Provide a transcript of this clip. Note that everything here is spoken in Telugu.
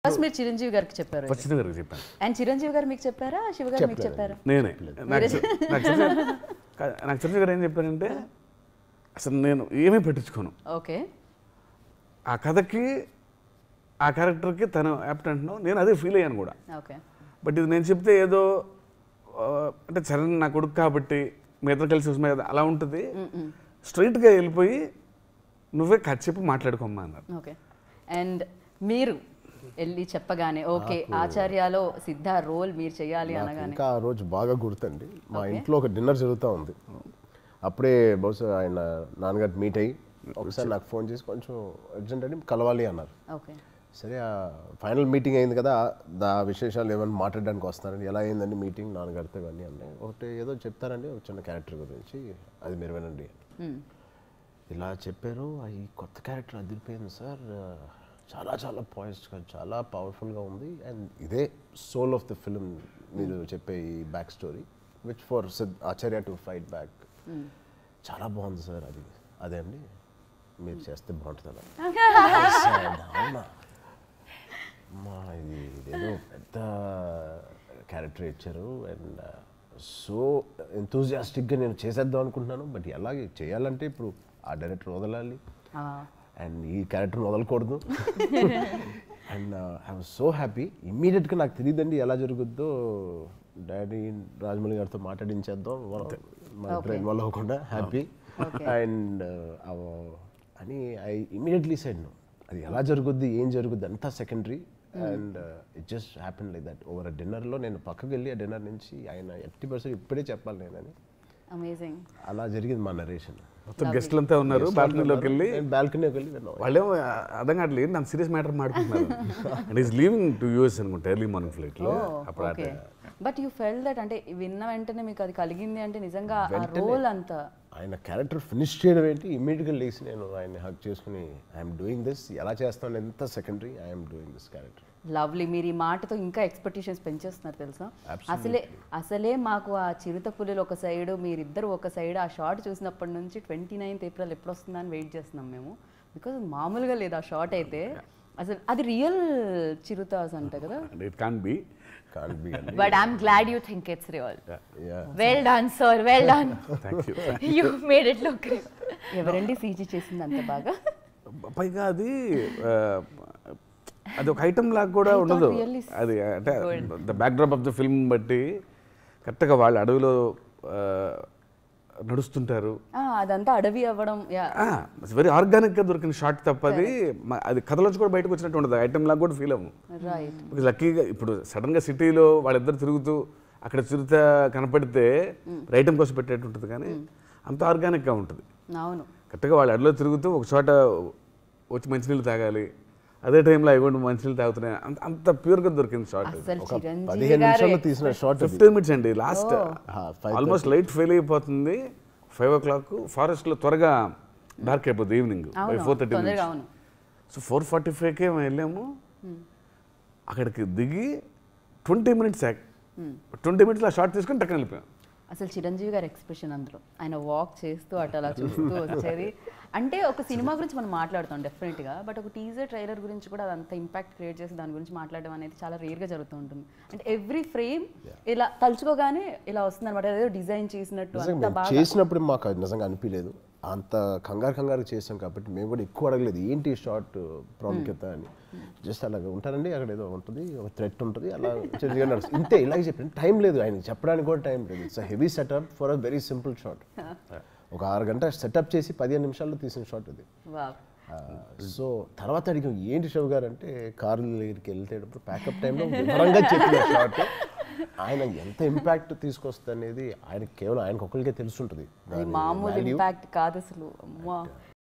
ఫస్ట్ మీరు చిరంజీవి గారికి చెప్పారు ఇది. వచ్చిన గారికి చెప్పాను అండ్ చిరంజీవి గారు మీకు చెప్పారా శివ గారు మీకు చెప్పారా నేనే నాకు చె- నాకు చిరంజీవి కా- నాకు చిరంజీవి గారు ఏం చెప్పారంటే అసలు నేను ఏమీ పెట్టించుకోను ఓకే ఆ కథకి ఆ క్యారెక్టర్కి తను యాప్ట్ అంటున్నావు నేను అదే ఫీల్ అయ్యాను కూడా ఓకే బట్ ఇది నేను చెప్తే ఏదో ఆ, అంటే చరణ్ నా కొడుకు కాబట్టి మీ ఇద్దరు కలిసి చూసిన కదా అలా ఉంటుంది స్ట్రైట్గా వెళ్ళిపోయి నువ్వే కథ చెప్పి మాట్లాడుకోమ్మా అన్నారు ఓకే అండ్ మీరు వెళ్ళి చెప్పగానే ఓకే ఆచార్యలో సిద్ధ రోల్ మీరు చేయాలి నాకు అనగానే ఇంకా ఆ రోజు బాగా గుర్తండి మా ఇంట్లో ఒక డిన్నర్ జరుగుతూ ఉంది అప్పుడే బహుశా ఆయన నాన్నగారు మీట్ అయ్యి ఒకసారి నాకు ఫోన్ చేసి కొంచెం అర్జెంట్ అని కలవాలి అన్నారు ఓకే సరే ఆ ఫైనల్ మీటింగ్ అయింది కదా దా విశేషాలు ఏమైనా మాట్లాడడానికి వస్తారండి ఎలా అయిందండి మీటింగ్ నాన్నగారితో ఇవన్నీ అన్నాయి ఒకటి ఏదో చెప్తారండి ఒక చిన్న క్యారెక్టర్ గురించి అది మీరు వినండి ఇలా చెప్పారు ఆ ఈ కొత్త క్యారెక్టర్ అదిరిపోయింది సార్ చాలా చాలా పాయింట్స్గా చాలా పవర్ఫుల్గా ఉంది అండ్ ఇదే సోల్ ఆఫ్ ద ఫిల్మ్ మీరు చెప్పే ఈ back story which for Acharya to fight back చాలా బాగుంది సార్ అది అదే అండి మీరు చేస్తే బాగుంటుంది అవునా మా ఇది ఇదేదో పెద్ద క్యారెక్టర్ ఇచ్చారు అండ్ సో ఎంతూజియాస్టిక్గా నేను చేసేద్దాం అనుకుంటున్నాను బట్ ఎలాగే చేయాలంటే ఇప్పుడు ఆ డైరెక్టర్ వదలాలి అండ్ ఈ క్యారెక్టర్ వదలకూడదు and I was so happy ఇమ్మీడియట్గా నాకు తెలియదండి ఎలా జరుగుద్దో డాడీ రాజమౌళి గారితో మాట్లాడించేద్దాం మన ఇద్దరు ఇన్వాల్వ్ అవ్వకుండా హ్యాపీ అండ్ అని ఐ ఇమ్మీడియట్లీ సైడ్ నో అది ఎలా జరుగుద్ది ఏం జరుగుద్ది అంతా secondary and it just happen like that over a డిన్నర్లో నేను పక్కకి వెళ్ళి ఆ డిన్నర్ నుంచి ఆయన ఎట్టి పర్సెంట్ ఇప్పుడే చెప్పాలి నేనని అమేజింగ్ అలా జరిగింది మా నరేషన్ మొత్తం గెస్ట్లు అంతా ఉన్నారు బాల్కనీలోకి వెళ్ళి నేను బాల్కనీకి వెళ్ళి విన్నాను వాళ్ళేమో అర్థం కావట్లేదు ఏంటి అంత సీరియస్ మ్యాటర్ మాట్లాడుతున్నారు and is leaving to US అనుకుంటా ఎర్లీ మార్నింగ్ ఫ్లైట్లో అప్పుడు ఆ okay time. But you felt that అంటే విన్న వెంటనే మీకు అది కలిగింది అంటే నిజంగా ఆ రోల్ అంతా ఆయన క్యారెక్టర్ ఫినిష్ చేయడం ఏంటి ఇమ్మీడియట్గా లేచి నేను ఆయన్ని హక్ చేసుకుని ఐఎమ్ డూయింగ్ దిస్ ఎలా చేస్తాను ఎంత secondary I'm doing this character lovely మీరు ఈ మాటతో ఇంకా ఎక్స్పెక్టేషన్స్ పెంచేస్తున్నారు తెలుసా అసలే అసలే మాకు ఆ చిరుత పులిలు ఒక సైడ్ మీరిద్దరు ఒక సైడ్ ఆ షార్ట్ చూసినప్పటి నుంచి ట్వంటీ నైన్త్ ఏప్రిల్ ఎప్పుడు వస్తుందని వెయిట్ చేస్తున్నాం మేము బికాజ్ మామూలుగా లేదు ఆ షార్ట్ అయితే అసలు అది రియల్ చిరుతాస్ అంట కదా And it can't be. Can be అండి But I'm glad you think it's real. Yeah. Well done, sir. Well done. Thank you. you made it look real. ఎవరండి సీజీ చేసింది అంత బాగా పైగా అది ఆ, అది ఒక ఐటమ్ లాగా కూడా ఉండదు really అది అంటే the backdrop of the film బట్టి కరెక్ట్గా వాళ్ళు అడవిలో ఆ, నడుస్తుంటారు ఆ, అదంతా అడవి అవ్వడం యా వెరీ ఆర్గానిక్గా దొరికిన షార్ట్ తప్ప అది మ- అది కథలోంచి కూడా బయటకు వచ్చినట్టు ఉండదు ఐటమ్ లాగా కూడా ఫీల్ అవ్వము రైట్ బికాజ్ లక్కీగా ఇప్పుడు సడన్గా సిటీలో వాళ్ళిద్దరు తిరుగుతూ అక్కడ చిరుత కనపడితే ఐటమ్ కోసం పెట్టేట్టు ఉంటుంది కానీ అంత ఆర్గానిక్గా ఉంటుంది అవును కరెక్ట్గా వాళ్ళు అడలో తిరుగుతూ ఒక చోట వచ్చి మంచినీళ్ళు తాగాలి అదే టైంలో అవి మంచినీళ్ళు తాగుతున్నాయి అంత అంత ప్యూర్గా దొరికింది షార్ట్ అసలు చిరంజీవి పదిహేను గారు నిమిషాల్లో తీసిన షార్ట్ ఫిఫ్టీన్ మినిట్స్ అండి last Ah, five almost light fail అయిపోతుంది ఫైవ్ ఓ క్లాక్ ఫారెస్ట్లో త్వరగా డార్క్ అయిపోతుంది ఈవినింగ్ బై అవును ఫోర్ థర్టీ తొందరగా అవును సో ఫోర్ ఫార్టీ ఫైవ్కే వెళ్ళాము అక్కడికి దిగి ట్వంటీ మినిట్స్ ట్వంటీ మినిట్స్లో ఆ షార్ట్ తీసుకొని టక్కన వెళ్ళిపోయాం అసలు చిరంజీవి గారి ఎక్స్ప్రెషన్ అందులో ఆయన వాక్ చేస్తూ అటు అలా చూస్తూ వచ్చేది అంటే ఒక సినిమా గురించి మనం మాట్లాడుతాం డెఫినెట్గా బట్ ఒక టీజర్ ట్రైలర్ గురించి కూడా అదంత ఇంపాక్ట్ క్రియేట్ చేసి దాని గురించి మాట్లాడడం అనేది చాలా రేర్గా జరుగుతూ ఉంటుంది అంటే ఎవ్రీ ఫ్రేమ్ ఇలా తలుచుకోగానే ఇలా వస్తుంది అనమాట ఏదో డిజైన్ చేసినట్టు నిజంగా అంత మేము బాగా చేసినప్పుడు మాకు అది నిజంగా అనిపించలేదు అంత కంగారు కంగారు చేసాం కాబట్టి మేము కూడా ఎక్కువ అడగలేదు ఏంటి షార్ట్ ప్రాముఖ్యత అని జస్ట్ అలాగ ఉంటారండి అక్కడ ఏదో ఉంటుంది ఒక థ్రెట్ ఉంటుంది అలా చిన్నగా నడుస్తుంది ఇంతే ఇలాగే చెప్పాను టైం లేదు ఆయన చెప్పడానికి కూడా టైం లేదు it's heavy setup for a very simple short ఒక ఆరు గంట సెటప్ చేసి పదిహేను నిమిషాల్లో తీసిన షార్ట్ ఇది వావ్ సో తర్వాత అడిగాం ఏంటి శివ గారు అంటే కారు దగ్గరికి వెళ్తేటప్పుడు ప్యాకప్ టైంలో వివరంగా చెప్పిన షార్ట్ ఆయన ఎంత ఇంపాక్ట్ తీసుకొస్తుంది అనేది ఆయన కేవలం ఆయనకు ఒక్కరికే తెలుసుంటుంది అది దాని మామూలు value. ఇంపాక్ట్ కాదు అసలు అమ్మా